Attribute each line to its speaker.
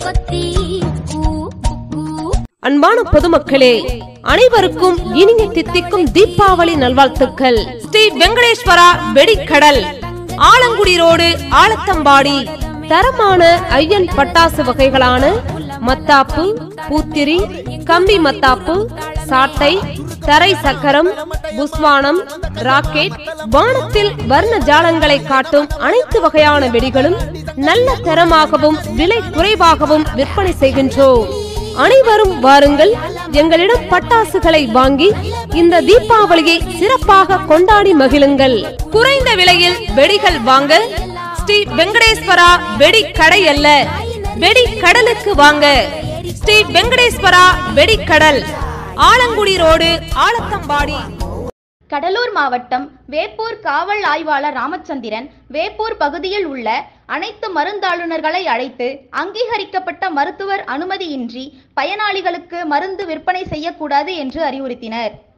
Speaker 1: கொத்தி கூ கூ
Speaker 2: அன்பான பொதுமக்களே அனைவருக்கும் இனிய தித்திக்கும் தீபாவளி நல்வாழ்த்துக்கள் ஸ்ரீ வெங்கடேஸ்வரா வெடிக்கடல் ஆலங்குடி ரோடு ஆலத்தம்பாடி தரமான ஐயன் பட்டாசு வகைகளான மத்தாப்பு பூத்திரி கம்பி மத்தாப்பு சாட்டை தரை சக்கரம் புஸ்வானம் ராக்கெட் வானத்தில் வர்ண ஜாலங்களை காட்டும் அனைத்து வகையான வெடிகளும் நல்ல தரமாகவும் விலை குறைவாகவும் விற்பனை செய்கின்றோம் அனைவரும் வாருங்கள் எங்களிடம் பட்டாசுகளை வாங்கி இந்த தீபாவளியை சிறப்பாக கொண்டாடி மகிழுங்கள் குறைந்த விலையில் வெடிகள் வாங்க ஸ்ரீ வெங்கடேஸ்வரா வெடி கடை அல்ல வெடி கடலுக்கு வாங்க ஸ்ரீ வெங்கடேஸ்வரா வெடிக்கடல் ஆலங்குடி ரோடு ஆலத்தம்பாடி
Speaker 3: கடலூர் மாவட்டம் வேப்பூர் காவல் ஆய்வாளர் ராமச்சந்திரன் வேப்பூர் பகுதியில் உள்ள அனைத்து மருந்தாளுநர்களை அழைத்து அங்கீகரிக்கப்பட்ட மருத்துவர் அனுமதியின்றி பயனாளிகளுக்கு மருந்து விற்பனை செய்யக்கூடாது என்று அறிவுறுத்தினர்